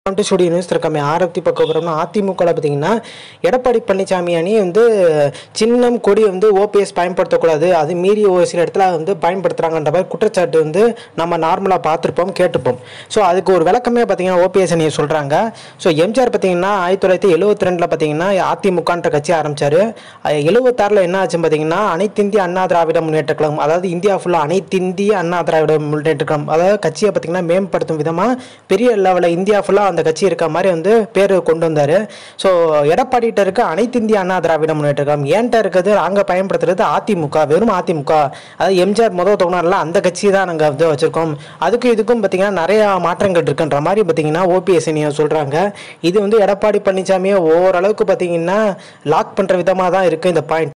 to studio news இருக்காமே ஆரத்தி பக்கம் போகிறோம்னா அதிமுகவில் பார்த்தீங்கன்னா எடப்பாடி பழனிசாமி அணி வந்து சின்னம் கொடி வந்து ஓபிஎஸ் பயன்படுத்தக்கூடாது அது மீறி ஒரு சில இடத்துல வந்து பயன்படுத்துகிறாங்கன்ற மாதிரி குற்றச்சாட்டு வந்து நம்ம நார்மலாக பார்த்துருப்போம் கேட்டுப்போம் ஸோ அதுக்கு ஒரு விளக்கமே பார்த்தீங்கன்னா ஓபிஎஸ் அணியை சொல்கிறாங்க ஸோ எம்ஜிஆர் பார்த்தீங்கன்னா ஆயிரத்தி தொள்ளாயிரத்தி எழுபத்தி ரெண்டில் பார்த்தீங்கன்னா அதிமுகன்ற கட்சி ஆரம்பித்தார் எழுபத்தாறில் என்ன ஆச்சுன்னு பார்த்தீங்கன்னா அனைத்து இந்திய அண்ணா திராவிட முன்னேற்ற கழகம் அதாவது இந்தியா ஃபுல்லாக அனைத்து இந்திய அண்ணா திராவிட முன்னேற்ற கழகம் அதாவது கட்சியை பார்த்தீங்கன்னா மேம்படுத்தும் விதமாக பெரிய லெவலில் இந்தியா ஃபுல்லாக அந்த கட்சி இருக்க மாதிரி வந்து பேர் கொண்டு வந்தார் ஸோ எடப்பாடிகிட்ட இருக்க அனைத்து இந்திய அண்ணா திராவிட முன்னேற்ற கழகம் ஏன்ட்ட இருக்கிறது நாங்கள் பயன்படுத்துறது அதிமுக வெறும் அதிமுக அதாவது எம்ஜிஆர் முதல் தோணார்ல அந்த கட்சி தான் நாங்கள் வந்து வச்சுருக்கோம் அதுக்கும் இதுக்கும் பார்த்தீங்கன்னா நிறையா மாற்றங்கள் இருக்குன்ற மாதிரி பார்த்தீங்கன்னா ஓபிஎஸ் சொல்கிறாங்க இது வந்து எடப்பாடி பழனிசாமியை ஓரளவுக்கு பார்த்தீங்கன்னா லாக் பண்ணுற விதமாக தான் இருக்குது இந்த பாயிண்ட்